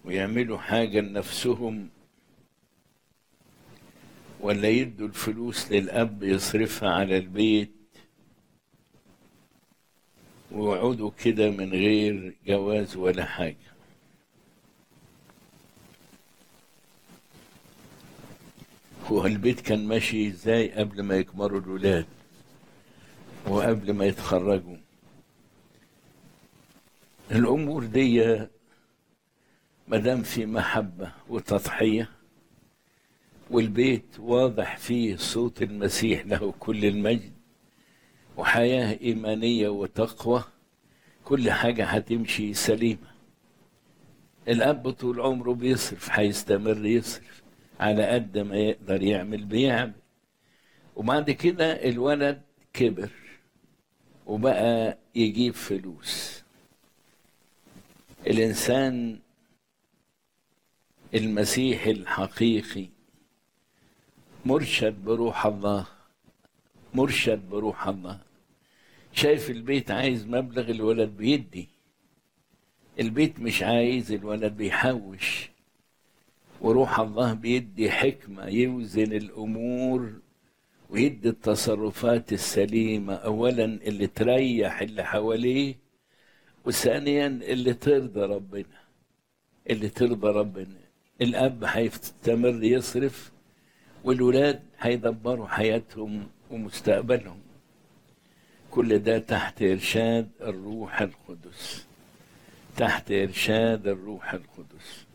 ويعملوا حاجة لنفسهم ولا يدوا الفلوس للأب يصرفها على البيت ويقعدوا كده من غير جواز ولا حاجة هو البيت كان ماشي ازاي قبل ما يكبروا الولاد وقبل ما يتخرجوا الأمور دي مدام في محبة وتضحية والبيت واضح فيه صوت المسيح له كل المجد وحياة إيمانية وتقوى كل حاجة هتمشي سليمة الأب طول عمره بيصرف هيستمر يصرف على قد ما يقدر يعمل بيعمل وبعد كده الولد كبر وبقى يجيب فلوس الإنسان المسيحي الحقيقي مرشد بروح الله مرشد بروح الله شايف البيت عايز مبلغ الولد بيدي البيت مش عايز الولد بيحوش وروح الله بيدي حكمة يوزن الأمور ويدي التصرفات السليمة أولا اللي تريح اللي حواليه وثانيا اللي ترضى ربنا اللي ترضى ربنا الأب هيستمر يصرف والولاد هيدبروا حياتهم ومستقبلهم كل ده تحت إرشاد الروح القدس تحت إرشاد الروح القدس